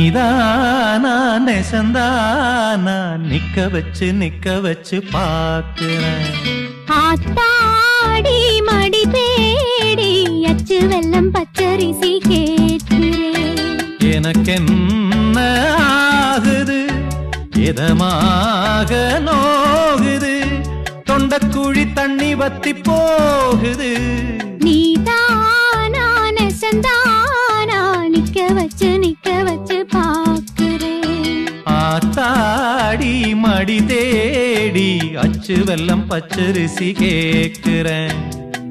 நீதானா நெசந்தானா நிக்க வச்சு நிக்க வச்சு பாக்குறேன் ஆத்தாடி மடி தேடி அச்சு வெல்லம் பச்சரிசி கேட்கிறேன் எனக்கென்ன ஆகுது இதமாக நோகுது தொண்டக்குழி தண்ணி வத்தி போகுது நீதானா நெசந்தானா நிக்க வச்சு நிக்க வச்சு பாக்குறேன் ஆத்தாடி மடி தேடி அச்சு வெல்லம் பச்சரிசி கேக்குறேன்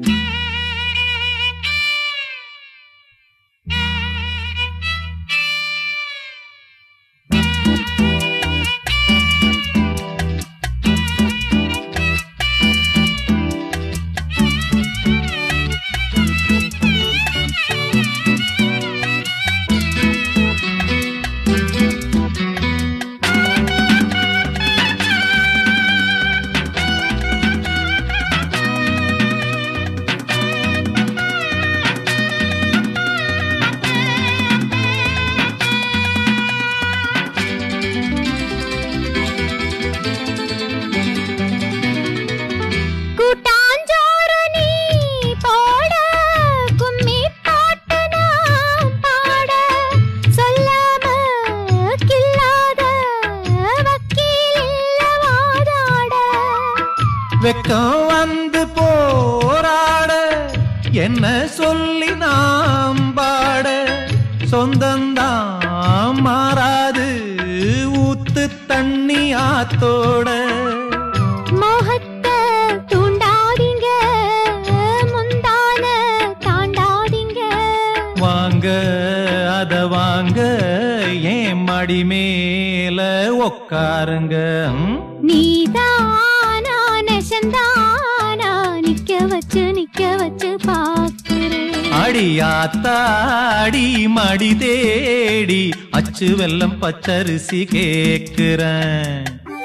கூட்டாஞ்சோறு நீ போட கும்மி பாட்டு நான் பாட சொல்லாம கில்லாத வக்கீல் இல்ல வாதாட வெக்கம் வந்து போராட என்ன சொல்லி நாம் பாட சொந்தந்தான் மாறாது ஊத்து தண்ணி ஆத்தோட மோகத்தை தூண்டாதீங்க முந்தான தாண்டாதீங்க வாங்க அத வாங்க ஏன் மடி மேல உக்காருங்க ம்? நீதானா நெசந்தானா நிக்க வச்சு நிக்க வச்சு பாக்குறேன் அடியாத்தாடி மடி தேடி அச்சு வெல்லம் பச்சரிசி கேக்குறேன்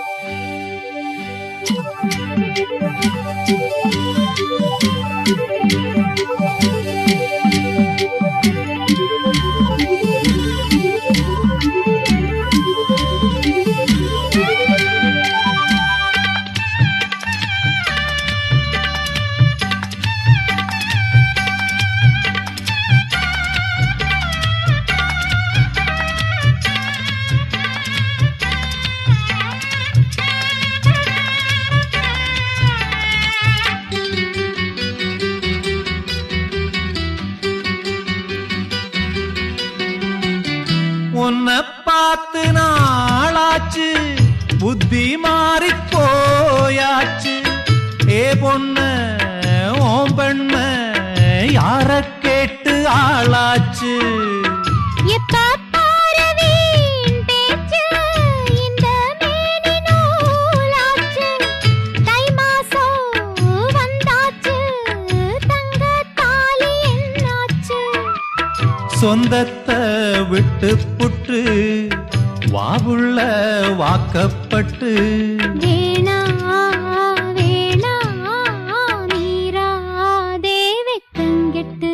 உன்னை பார்த்து நாளாச்சு புத்தி மாறி போயாச்சு ஏ பொண்ண ஓம் பெண்ண யார கேட்டு ஆளாச்சு எப்ப பாரு வீண் பேச்சு, இந்த மேனி நூலாச்சு. தை மாசம் வந்தாச்சு, தங்கத் தாலி என்னாச்சு? சொந்தத்தை விட்டு புட்டு வாவுள்ள வாக்கப்பட்டு வேணா, வேணா, மீறாதே வெட்கங்கெட்டு.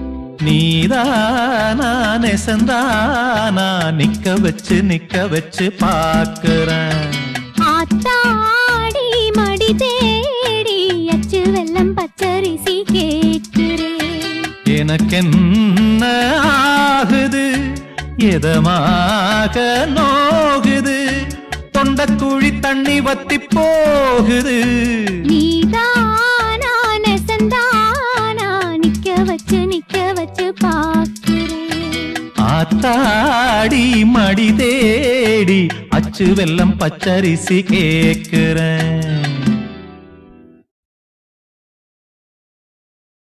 நீதானா நெசந்தானா நிக்க வச்சு நிக்க வச்சு பாக்குறேன் ஆத்தாடி மடி தேடி அச்சு வெல்லம் பச்சரிசி கேட்கிறேன் எனக்கென்ன ஆகுது எதமாக நோகுது தொண்டக்குழி தண்ணி வத்தி போகுது நீதானா நெசந்தானா நிக்க வச்சு நிக்க வச்சு பாக்குறேன் ஆத்தாடி மடி தேடி அச்சு வெல்லம் பச்சரிசி கேக்குறேன்